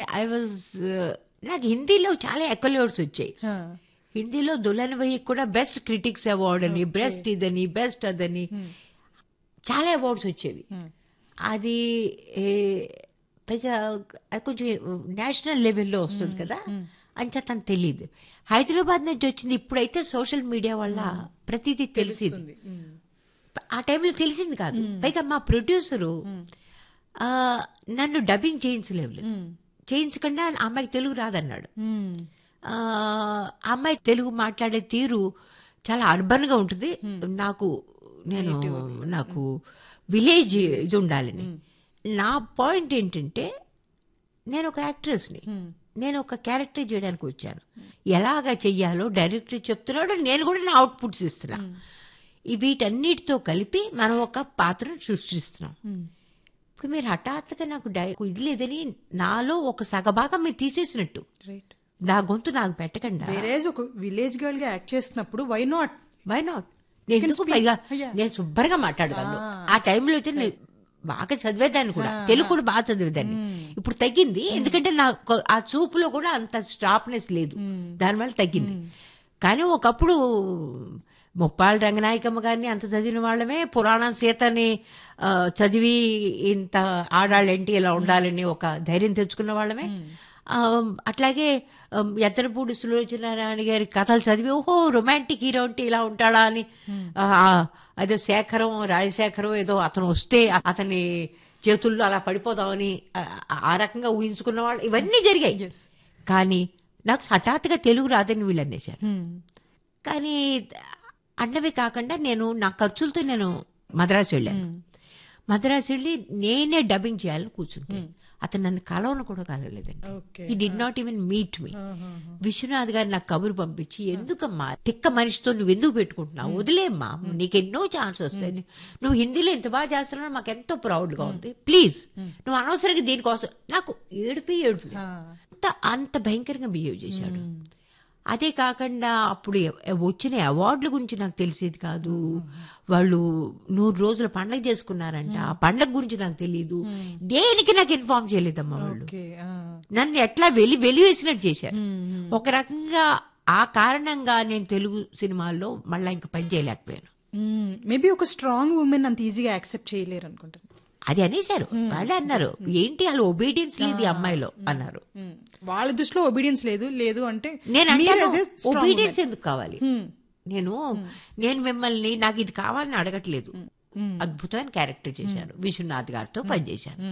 I was నాకు హిందీలో చాలా ఎక్వల్యూర్స్ వచ్చాయి హా. హిందీలో దుల్హన్ వహి కూడా బెస్ట్ క్రిటిక్స్ అవార్డ్ అని బెస్ట్ ఇదని బెస్ట్ అదని చాలా అవార్డ్స్ వచ్చేవి అది ఏ, పైగా అది కొంచెం నేషనల్ లెవెల్లో వస్తుంది కదా అంచా తను తెలియదు హైదరాబాద్ నుంచి వచ్చింది ఇప్పుడైతే సోషల్ మీడియా వల్ల ప్రతిదీ తెలిసింది ఉంది. ఉమ్. ఆ టైంలో తెలిసింది కాదు పైగా మా ప్రొడ్యూసరు ఆ, నన్ను డబ్బింగ్ చేయించలేవు చేయించకుండా ఆ అమ్మాయికి తెలుగు రాదన్నాడు ఉమ్. ఆ ఆ అమ్మాయి తెలుగు మాట్లాడే తీరు చాలా అర్బన్ గా ఉంటుంది నాకు నేను నాకు విలేజ్ ఇది ఉండాలని నా పాయింట్ ఏంటంటే నేను ఒక యాక్ట్రెస్ని నేను ఒక క్యారెక్టర్ చేయడానికి వచ్చాను ఎలాగ చెయ్యాలో డైరెక్టర్ చెప్తున్నాడు నేను కూడా నా అవుట్పుట్స్ ఇస్తున్నా ఈ వీటన్నిటితో కలిపి మనం ఒక పాత్రను సృష్టిస్తున్నాం ఇప్పుడు మీరు హఠాత్తుగా నాకు డై ఇది లేదని నాలో ఒక సగభాగం మీరు తీసేసినట్టు రైట్ నా గొంతు నాకు పెట్టకుండా వేరేజ్ ఒక విలేజ్ గర్ల్ గా యాక్ట్ చేస్తున్నప్పుడు వై నాట్ వై నాట్ నేను ఎందుకు పైగా Yeah. నేను శుభ్రంగా మాట్లాడగలను ఆ టైంలో అయితే నేను బాగా చదివేదాన్ని కూడా తెలుగు కూడా బాగా చదివేదాన్ని ఇప్పుడు తగ్గింది ఎందుకంటే నాకు ఆ చూపులో కూడా అంత స్టాప్నెస్ లేదు దానివల్ల తగ్గింది కానీ ఒకప్పుడు ముప్పాళ్ళ రంగనాయకమ్మ గారిని అంత చదివిన వాళ్ళమే పురాణం సీతని ఆ, చదివి ఇంత ఆడాళ్ళేంటి ఇలా ఉండాలని ఒక ధైర్యం తెచ్చుకున్న వాళ్ళమే ఆ, అట్లాగే ఆమ్, ఎత్తనపూడి సులోచన రాణి గారి కథలు చదివి ఓహో రొమాంటిక్ హీరో అంటే ఇలా ఉంటాడా అని ఆ, అదే శేఖరం రాజశేఖరం ఏదో అతను వస్తే అతని చేతుల్లో అలా పడిపోదామని ఆ, ఆ రకంగా ఊహించుకున్న వాళ్ళు ఇవన్నీ జరిగాయి కానీ నాకు హఠాత్తుగా తెలుగు రాదని వీళ్ళు అనేశారు కానీ అన్నవి కాకుండా నేను నా ఖర్చులతో నేను మద్రాసు వెళ్ళాను మద్రాసు వెళ్ళి నేనే డబ్బింగ్ చేయాలని కూర్చుంటే అతను నన్ను కలవను కూడా కలవలేదండి okay he did not even meet me Vishwanath garu నాకు కబురు పంపించి ఎందుకమ్మా తిక్క మనిషితో నువ్వు ఎందుకు పెట్టుకుంటున్నావు వదిలేమ్మా నీకు ఎన్నో ఛాన్స్ వస్తాయి నువ్వు హిందీలో ఎంత బాగా చేస్తున్నావు మాకు ఎంతో ప్రౌడ్ గా ఉంది ప్లీజ్ నువ్వు అనవసరంగా దీనికోసం నాకు ఏడుపి ఏడుపు అంత అంత భయంకరంగా బిహేవ్ చేశాడు అదే కాకుండా అప్పుడు ఎ- వచ్చిన అవార్డుల గురించి నాకు తెలిసేది కాదు వాళ్ళు నూరు రోజుల పండగ చేసుకున్నారంట ఆ పండగ గురించి నాకు తెలియదు దేనికి నాకు ఇన్ఫార్మ్ చేయలేదమ్మా వాళ్ళు ఓకే నన్ను ఎట్లా వెలి వెలివేసినట్టు చేశారు ఒక రకంగా ఆ కారణంగా నేను తెలుగు సినిమాల్లో మళ్ళా ఇంక పని చేయలేకపోయాను మేబీ ఒక స్ట్రాంగ్ ఉమెన్ అంత ఈజీగా యాక్సెప్ట్ చేయలేరు అనుకుంటాను అది అనేశారు వాళ్ళే అన్నారు ఏంటి అలా ఒబీడియన్స్ లేదు ఈ అమ్మాయిలో అన్నారు మ్మ్. వాళ్ళ దృష్టిలో ఒబీడియన్స్ లేదు లేదు అంటే నేను మీరు అంటే as a strong obedience woman. ఎందుకు కావాలి నేను నేను మిమ్మల్ని నాకు ఇది కావాలని అడగట్లేదు అద్భుతమైన క్యారెక్టర్ చేశాను విశ్వనాథ్ గారితో పనిచేశాను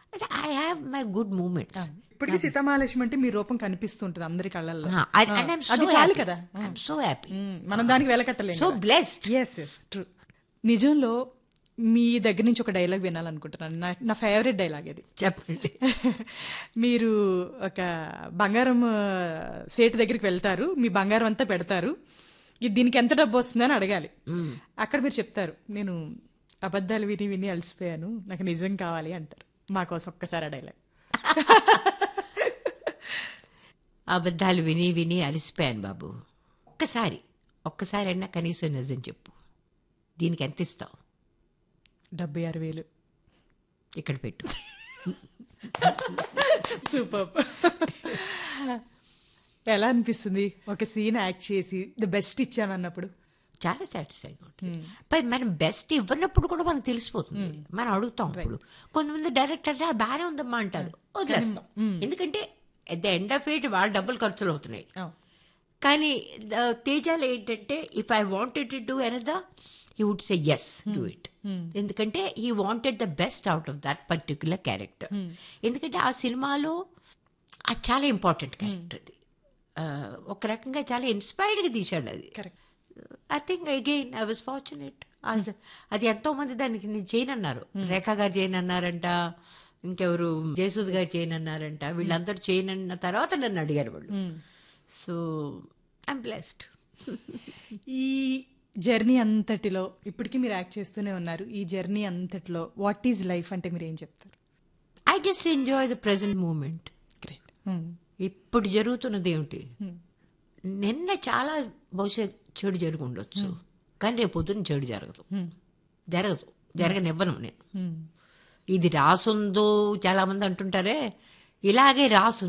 I have my good moments ఇప్పటికీ సీతామహాలక్ష్మి అంటే మీ రూపం కనిపిస్తుంటది అందరి కళ్ళల్లో అది అది చాలు కదా సో హ్యాపీ మ్మ్. మనం దానికి వెలకట్టలేము so blessed yes yes true నిజంలో మీ దగ్గర నుంచి ఒక డైలాగ్ వినాలనుకుంటున్నాను నా నా ఫేవరెట్ డైలాగ్ ఇది చెప్పండి మీరు ఒక బంగారం ఆ, సేటు దగ్గరికి వెళ్తారు మీ బంగారం అంతా పెడతారు ఇది దీనికి ఎంత డబ్బు వస్తుందని అడగాలి అక్కడ మీరు చెప్తారు నేను అబద్ధాలు విని విని అలసిపోయాను నాకు నిజం కావాలి అంటారు మా కోసం ఒక్కసారి ఆ డైలాగ్ అబద్ధాలు విని విని అలసిపోయాను బాబు ఒక్కసారి ఒక్కసారి అయినా కనీసం నిజం చెప్పు దీనికి ఎంత ఇస్తావు డెబ్బై ఆరు వేలు ఇక్కడ పెట్టు సూపర్ ఎలా అనిపిస్తుంది ఒక సీన్ యాక్ట్ చేసి ద బెస్ట్ ఇచ్చాను అన్నప్పుడు చాలా సాటిస్ఫైగా ఉంటుంది పై మనం బెస్ట్ ఇవ్వనప్పుడు కూడా మనకు తెలిసిపోతుంది మనం అడుగుతాం అప్పుడు కొంతమంది డైరెక్టర్ అంటే బాగానే ఉందమ్మా అంటారు వదిలేస్తాం ఎందుకంటే at the end of it వాళ్ళ డబ్బులు ఖర్చులు అవుతున్నాయి Oh. కానీ ద- తేజాలు ఏంటంటే if I wanted to do another he would say yes do it ఎందుకంటే he wanted the best out of that particular character ఎందుకంటే ఆ సినిమాలో అది చాలా ఇంపార్టెంట్ క్యారెక్టర్ అది ఆ, ఒక రకంగా చాలా ఇన్స్పైర్డ్గా తీశాడు అది correct I think again I was fortunate అది ఎంతో మంది దానికి నేను చేయను అన్నారు రేఖా గారు చేయను అన్నారంట ఇంకెవరు జయసూద్ గారు చేయను అన్నారంట వీళ్ళందరూ చేయను అన్న తర్వాత నన్ను అడిగారు వాళ్ళు సో ఐమ్ బ్లెస్డ్ ఈ జర్నీ అంతటిలో ఇప్పటికీ మీరు యాక్ట్ చేస్తూనే ఉన్నారు ఈ జర్నీ అంతటిలో వాట్ ఈజ్ లైఫ్ అంటే మీరు ఏం చెప్తారు I just enjoy the present moment great ఇప్పుడు జరుగుతున్నది ఏమిటి నిన్న చాలా బహుశా చెడు జరిగి ఉండొచ్చు కానీ రేపు పొద్దున్న చెడు జరగదు జరగదు జరగనివ్వను నేను ఇది రాసుందో చాలా మంది అంటుంటారే ఇలాగే రాసు